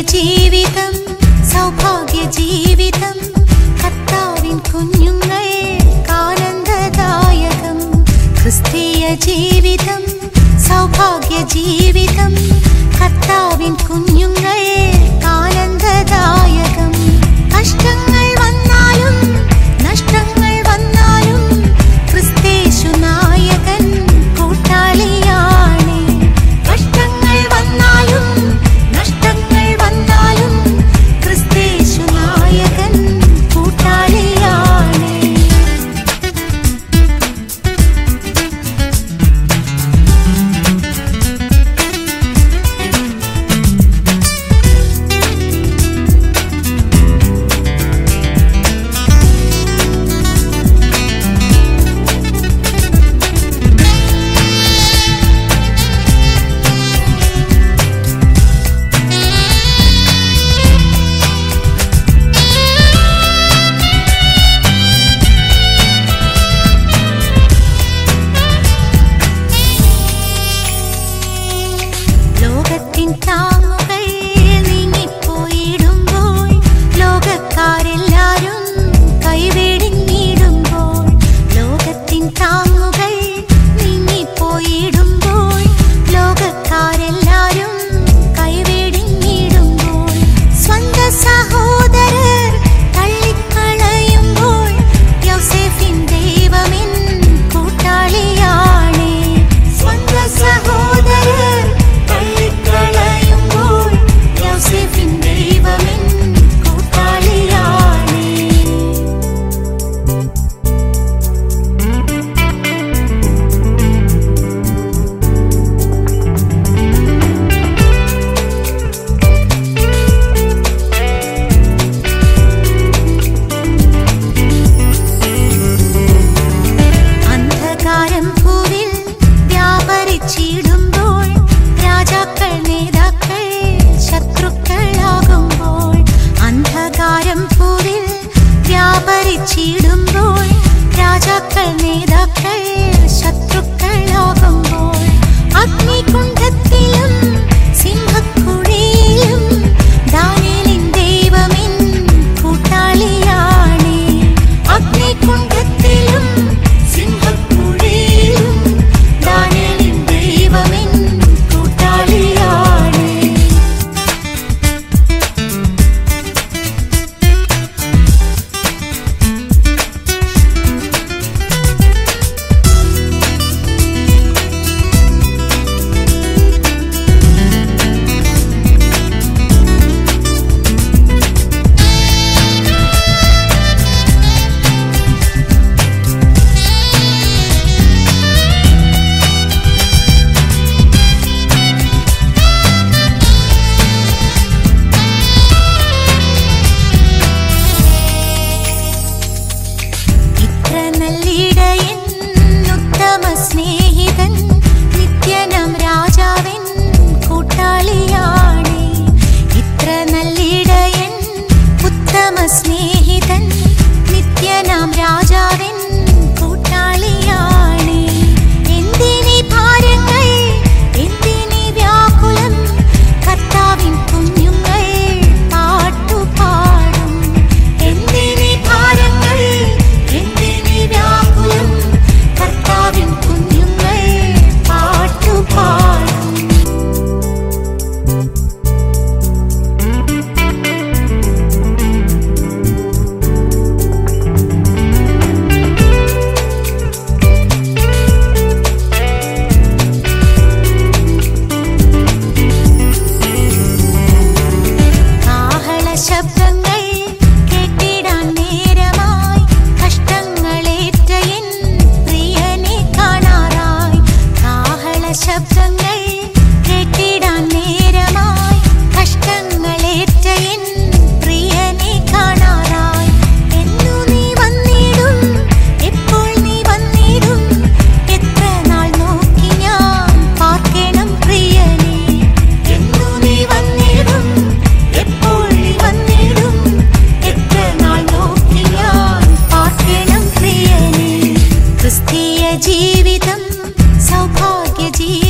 ജീവിതം സൗഭാഗ്യ ജീവിതം കർത്താവിൻ കുഞ്ഞുങ്ങൾ ആനന്ദദായകം ക്രിസ്തീയ ജീവിതം സൗഭാഗ്യ ജീവിതം കർത്താവിൻ കുഞ്ഞുങ്ങൾ ആനന്ദദായകം കഷ്ടങ്ങൾ വന്നാലും നഷ്ടങ്ങൾ വന്നാലും ക്രിസ്തേശു നായകൻ കൂട്ടാളിയാണ് കഷ്ടങ്ങൾ വന്നാലും നഷ്ടങ്ങൾ വന്നാലും ക്രിസ്തേശു നായകൻ കൂട്ടാളിയാണ് ലോകത്തിൻ താങ്ങുകൾ നീങ്ങിപ്പോയിടുമ്പോൾ ലോകക്കാരെല്ലാരും കൈവെടിഞ്ഞിടുമ്പോൾ ലോകത്തിൻ താങ്ങുകൾ നീങ്ങിപ്പോയിടുമ്പോൾ ലോകക്കാരെല്ലാരും കൈവെടിഞ്ഞിടുമ്പോൾ സ്വന്ത സഹോദരർ തള്ളിക്കളയുമ്പോൾ യോസേഫിൻ ദൈവമെൻ കൂട്ടാളിയാണ് സ്വന്ത സഹോദരർ തള്ളിക്കളയുമ്പോൾ യോസേഫിൻ ദൈവമെൻ കൂട്ടാളിയാണ് അന്ധകാരം ഭൂവിൽ വ്യാപരിച്ചിടുമ്പോൾ രാജാക്കൾ നേതാക്കൾ ശത്രുക്കളാകുമ്പോൾ അന്ധകാരം ഭൂവിൽ വ്യാപരിച്ചിടുമ്പോൾ രാജാക്കൾ നേതാക്കൾ ശത്രുക്കളാകുമ്പോൾ അഗ്നികുണ്ഡത്തിലും സിംഹക്കുഴിയിലും ദാനിയേലിൻ ദൈവമെൻ കൂട്ടാളിയാണ് അഗ്നികുണ്ഡത്തിലും സിംഹക്കുഴിയിലും ദാനിയേലിൻ ദൈവമെൻ കൂട്ടാളിയാണ് ഇത്ര നല്ലിടയൻ ഉത്തമ സ്നേഹിതൻ നിത്യനം രാജാവൻ കൂട്ടാളിയാണ് ഇത്ര നല്ലിടയൻ ഉത്തമ സ്നേഹിതൻ നിത്യനാം രാജാവൻ കൂട്ടാളിയാണ് എന്തിനീ ഭാരങ്ങൾ എന്തിനീ വ്യാകുലം കർത്താവിൻ കുഞ്ഞുങ്ങൾ പാട്ടുപാടും എന്തിനീ ഭാരങ്ങൾ എന്തിനീ വ്യാകുലം കർത്താവിൻ കുഞ്ഞുങ്ങൾ പാട്ടുപാടും കാഹള ശബ്ദങ്ങൾ കേട്ടിടാൻ നേരമായി കഷ്ടങ്ങളേറ്റ എൻ പ്രിയനെ കാണാറായി കാഹള ശബ്ദങ്ങൾ കേട്ടിടാൻ നേരമായി കഷ്ടങ്ങളേറ്റ എൻ പ്രിയനെ കാണാറായി എന്നു നീ വന്നിടും എപ്പോൾ നീ വന്നിടും എത്ര നാൾ നോക്കി ഞാൻ പാർക്കണം പ്രിയനെ എന്നു നീ വന്നിടും എപ്പോൾ നീ വന്നിടും എത്ര നാൾ നോക്കി ഞാൻ പാർക്കണം പ്രിയനെ ക്രിസ്തീയ ജീവിതം സൗഭാഗ്യ ജീവിതം